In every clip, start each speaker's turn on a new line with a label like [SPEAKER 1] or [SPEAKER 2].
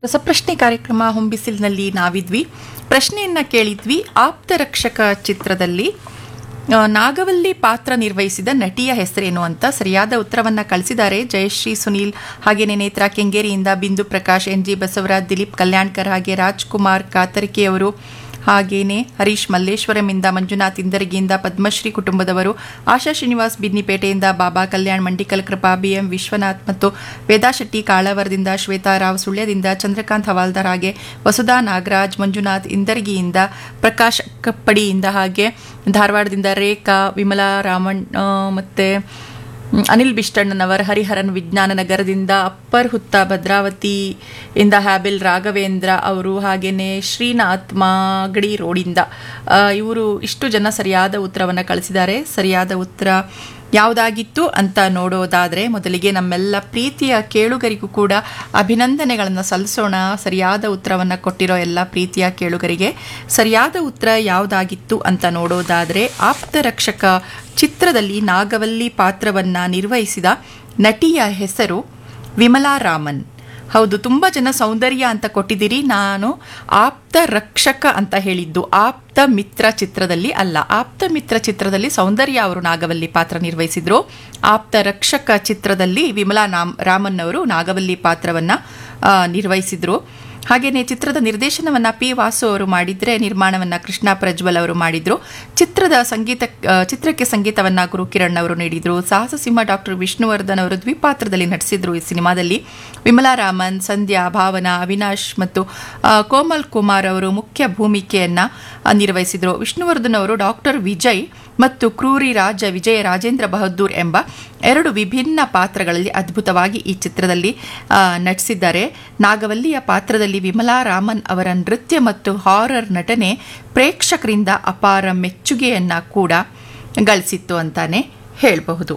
[SPEAKER 1] ರಸಪ್ರಶ್ನೆ ಕಾರ್ಯಕ್ರಮ ಹೊಂಬಿಸಿಲ್ನಲ್ಲಿ ನಾವಿದ್ವಿ ಪ್ರಶ್ನೆಯನ್ನ ಕೇಳಿದ್ವಿ ಆಪ್ತರಕ್ಷಕ ಚಿತ್ರದಲ್ಲಿ ಆ, ನಾಗವಲ್ಲಿ ಪಾತ್ರ ನಿರ್ವಹಿಸಿದ ನಟಿಯ ಹೆಸರೇನು ಅಂತ ಸರಿಯಾದ ಉತ್ತರವನ್ನ ಕಳಿಸಿದ್ದಾರೆ ಜಯಶ್ರೀ ಸುನೀಲ್ ಹಾಗೇನೆ ನೇತ್ರ ಕೆಂಗೇರಿಯಿಂದ ಬಿಂದು ಪ್ರಕಾಶ್ ಎನ್ ಜಿ ಬಸವರಾಜ್ ದಿಲೀಪ್ ಕಲ್ಯಾಣ್ಕರ್ ಹಾಗೆ ರಾಜ್ಕುಮಾರ್ ಕಾತರಿಕೆಯವರು ಹಾಗೇನೆ ಹರೀಶ್ ಮಲ್ಲೇಶ್ವರಂಯಿಂದ ಮಂಜುನಾಥ್ ಇಂದರ್ಗಿಯಿಂದ ಪದ್ಮಶ್ರೀ ಕುಟುಂಬದವರು ಆಶಾ ಶ್ರೀನಿವಾಸ್ ಬಿನ್ನಿಪೇಟೆಯಿಂದ ಬಾಬಾ ಕಲ್ಯಾಣ್ ಮಂಡಿಕಲ್ ಕೃಪಾ ಬಿಎಂ ವಿಶ್ವನಾಥ್ ಮತ್ತು ವೇದಾ ಶೆಟ್ಟಿ ಕಾಳವರದಿಂದ ಶ್ವೇತಾ ರಾವ್ ಸುಳ್ಯದಿಂದ ಚಂದ್ರಕಾಂತ್ ಹವಾಲ್ದಾರ್ ಹಾಗೆ ವಸುಧಾ ನಾಗರಾಜ್ ಮಂಜುನಾಥ್ ಇಂದರ್ಗಿಯಿಂದ ಪ್ರಕಾಶ್ ಕಪ್ಪಡಿಯಿಂದ ಹಾಗೆ ಧಾರವಾಡದಿಂದ ರೇಖಾ ವಿಮಲಾ ರಾಮಣ್ ಆ, ಮತ್ತೆ ಮ್, ಅನಿಲ್ ಬಿಷ್ಟಣ್ಣನವರ್ ಹರಿಹರನ್ ವಿಜ್ಞಾನ ನಗರದಿಂದ ಅಪ್ಪರ್ ಹುತ್ತ ಭದ್ರಾವತಿ ಇಂದ ಹ್ಯಾಬಿಲ್ ರಾಘವೇಂದ್ರ ಅವರು ಹಾಗೇನೆ ಶ್ರೀನಾಥ್ ಮಾಗಡಿ ರೋಡಿಂದ ಇವರು ಇಷ್ಟು ಜನ ಸರಿಯಾದ ಉತ್ತರವನ್ನು ಕಳಿಸಿದ್ದಾರೆ ಸರಿಯಾದ ಉತ್ತರ ಯಾವುದಾಗಿತ್ತು ಅಂತ ನೋಡೋದಾದರೆ ಮೊದಲಿಗೆ ನಮ್ಮೆಲ್ಲ ಪ್ರೀತಿಯ ಕೇಳುಗರಿಗೂ ಕೂಡ ಅಭಿನಂದನೆಗಳನ್ನು ಸಲ್ಲಿಸೋಣ ಸರಿಯಾದ ಉತ್ತರವನ್ನು ಕೊಟ್ಟಿರೋ ಎಲ್ಲ ಪ್ರೀತಿಯ ಕೇಳುಗರಿಗೆ ಸರಿಯಾದ ಉತ್ತರ ಯಾವುದಾಗಿತ್ತು ಅಂತ ನೋಡೋದಾದರೆ ಆಪ್ತರಕ್ಷಕ ಚಿತ್ರದಲ್ಲಿ ನಾಗವಲ್ಲಿ ಪಾತ್ರವನ್ನ ನಿರ್ವಹಿಸಿದ ನಟಿಯ ಹೆಸರು ವಿಮಲಾ ರಾಮನ್ ಹೌದು ತುಂಬ ಜನ ಸೌಂದರ್ಯ ಅಂತ ಕೊಟ್ಟಿದ್ದೀರಿ ನಾನು ಆಪ್ತ ರಕ್ಷಕ ಅಂತ ಹೇಳಿದ್ದು ಆಪ್ತ ಮಿತ್ರ ಚಿತ್ರದಲ್ಲಿ ಅಲ್ಲ ಆಪ್ತ ಮಿತ್ರ ಚಿತ್ರದಲ್ಲಿ ಸೌಂದರ್ಯ ಅವರು ನಾಗವಲ್ಲಿ ಪಾತ್ರ ನಿರ್ವಹಿಸಿದ್ರು ಆಪ್ತ ರಕ್ಷಕ ಚಿತ್ರದಲ್ಲಿ ವಿಮಲಾ ನಾಮ್ ರಾಮನ್ ಅವರು ನಾಗವಲ್ಲಿ ಪಾತ್ರವನ್ನ ಆ, ನಿರ್ವಹಿಸಿದ್ರು ಹಾಗೆಯೇ ಚಿತ್ರದ ನಿರ್ದೇಶನವನ್ನ ಪಿ ವಾಸು ಅವರು ಮಾಡಿದ್ರೆ ನಿರ್ಮಾಣವನ್ನ ಕೃಷ್ಣ ಪ್ರಜ್ವಲ್ ಅವರು ಮಾಡಿದ್ರು ಚಿತ್ರದ ಸಂಗೀತ ಆ, ಚಿತ್ರಕ್ಕೆ ಸಂಗೀತವನ್ನ ಗುರುಕಿರಣ್ ಅವರು ನೀಡಿದ್ರು ಸಾಹಸ ಸಿಂಹ ಡಾಕ್ಟರ್ ವಿಷ್ಣುವರ್ಧನ್ ಅವರು ದ್ವಿಪಾತ್ರದಲ್ಲಿ ನಟಿಸಿದ್ರು ಈ ಸಿನಿಮಾದಲ್ಲಿ ವಿಮಲಾ ರಾಮನ್ ಸಂಧ್ಯಾ ಭಾವನಾ ಅವಿನಾಶ್ ಮತ್ತು ಆ, ಕೋಮಲ್ ಕುಮಾರ್ ಅವರು ಮುಖ್ಯ ಭೂಮಿಕೆಯನ್ನ ಆ, ನಿರ್ವಹಿಸಿದ್ರು ವಿಷ್ಣುವರ್ಧನ್ ಅವರು ಡಾಕ್ಟರ್ ವಿಜಯ್ ಮತ್ತು ಕ್ರೂರಿ ರಾಜ ವಿಜಯ ರಾಜೇಂದ್ರ ಬಹದ್ದೂರ್ ಎಂಬ ಎರಡು ವಿಭಿನ್ನ ಪಾತ್ರಗಳಲ್ಲಿ ಅದ್ಭುತವಾಗಿ ಈ ಚಿತ್ರದಲ್ಲಿ ಆ, ನಟಿಸಿದ್ದಾರೆ ನಾಗವಲ್ಲಿಯ ಪಾತ್ರದಲ್ಲಿ ವಿಮಲಾ ರಾಮನ್ ಅವರ ನೃತ್ಯ ಮತ್ತು ಹಾರರ್ ನಟನೆ ಪ್ರೇಕ್ಷಕರಿಂದ ಅಪಾರ ಮೆಚ್ಚುಗೆಯನ್ನ ಕೂಡ ಗಳಿಸಿತ್ತು ಅಂತಾನೆ ಹೇಳಬಹುದು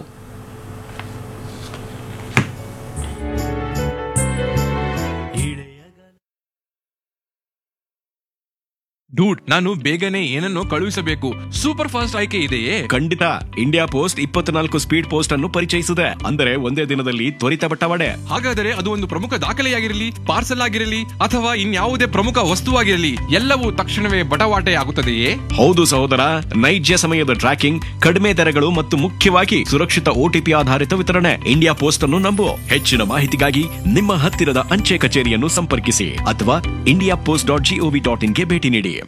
[SPEAKER 2] ಡೂಡ್ ನಾನು ಬೇಗನೆ ಏನನ್ನೋ ಕಳುಹಿಸಬೇಕು ಸೂಪರ್ ಫಾಸ್ಟ್ ಆಯ್ಕೆ ಇದೆಯೇ
[SPEAKER 3] ಖಂಡಿತ ಇಂಡಿಯಾ ಪೋಸ್ಟ್ ಇಪ್ಪತ್ನಾಲ್ಕು ಸ್ಪೀಡ್ ಪೋಸ್ಟ್ ಅನ್ನು ಪರಿಚಯಿಸಿದೆ ಅಂದರೆ ಒಂದೇ ದಿನದಲ್ಲಿ ತ್ವರಿತ ಬಟ್ಟವಾಡೆ
[SPEAKER 2] ಹಾಗಾದರೆ ಅದು ಒಂದು ಪ್ರಮುಖ ದಾಖಲೆಯಾಗಿರಲಿ ಪಾರ್ಸಲ್ ಆಗಿರಲಿ ಅಥವಾ ಇನ್ಯಾವುದೇ ಪ್ರಮುಖ ವಸ್ತುವಾಗಿರಲಿ ಎಲ್ಲವೂ ತಕ್ಷಣವೇ ಬಟವಾಟೆ ಆಗುತ್ತದೆಯೇ
[SPEAKER 3] ಹೌದು ಸಹೋದರ ನೈಜ ಸಮಯದ ಟ್ರ್ಯಾಕಿಂಗ್ ಕಡಿಮೆ ದರಗಳು ಮತ್ತು ಮುಖ್ಯವಾಗಿ ಸುರಕ್ಷಿತ ಓಟಿಪಿ ಆಧಾರಿತ ವಿತರಣೆ ಇಂಡಿಯಾ ಪೋಸ್ಟ್ ಅನ್ನು ನಂಬು ಹೆಚ್ಚಿನ ಮಾಹಿತಿಗಾಗಿ ನಿಮ್ಮ ಹತ್ತಿರದ ಅಂಚೆ ಕಚೇರಿಯನ್ನು ಸಂಪರ್ಕಿಸಿ ಅಥವಾ India Post dot G O V dot ಇನ್ಗೆ ಭೇಟಿ ನೀಡಿ